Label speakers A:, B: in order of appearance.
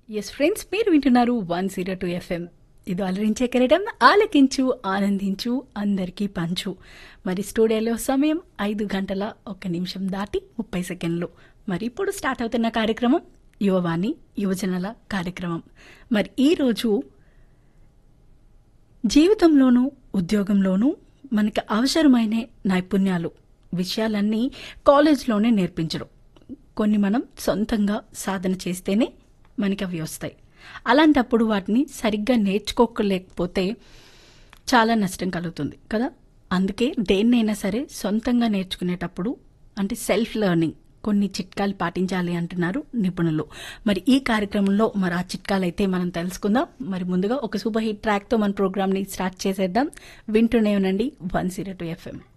A: yes friends మీరు వింటున్నారు one zero two FM ఇది అలరించే కెరటం ఆలకించు ఆనందించు అందరికీ పంచు మరి స్టూడియోలో సమయం ఐదు గంటల ఒక్క నిమిషం దాటి ముప్పై సెకండ్లు మరి ఇప్పుడు స్టార్ట్ అవుతున్న కార్యక్రమం యువవాణి యువజనుల కార్యక్రమం మరి ఈరోజు జీవితంలోనూ ఉద్యోగంలోనూ మనకి అవసరమైన నైపుణ్యాలు విషయాలన్నీ కాలేజ్లోనే నేర్పించరు కొన్ని మనం సొంతంగా సాధన చేస్తేనే మనకి అవి వస్తాయి అలాంటప్పుడు వాటిని సరిగ్గా నేర్చుకోలేకపోతే చాలా నష్టం కలుగుతుంది కదా అందుకే దేన్నైనా సరే సొంతంగా నేర్చుకునేటప్పుడు అంటే సెల్ఫ్ లెర్నింగ్ కొన్ని చిట్కాలు పాటించాలి అంటున్నారు నిపుణులు మరి ఈ కార్యక్రమంలో మరి ఆ చిట్కాలు అయితే మనం తెలుసుకుందాం మరి ముందుగా ఒక సూపర్ హిట్ ట్రాక్తో మన ప్రోగ్రామ్ని స్టార్ట్ చేసేద్దాం వింటూనే ఉండండి వన్ జీరో టూ ఎఫ్ఎం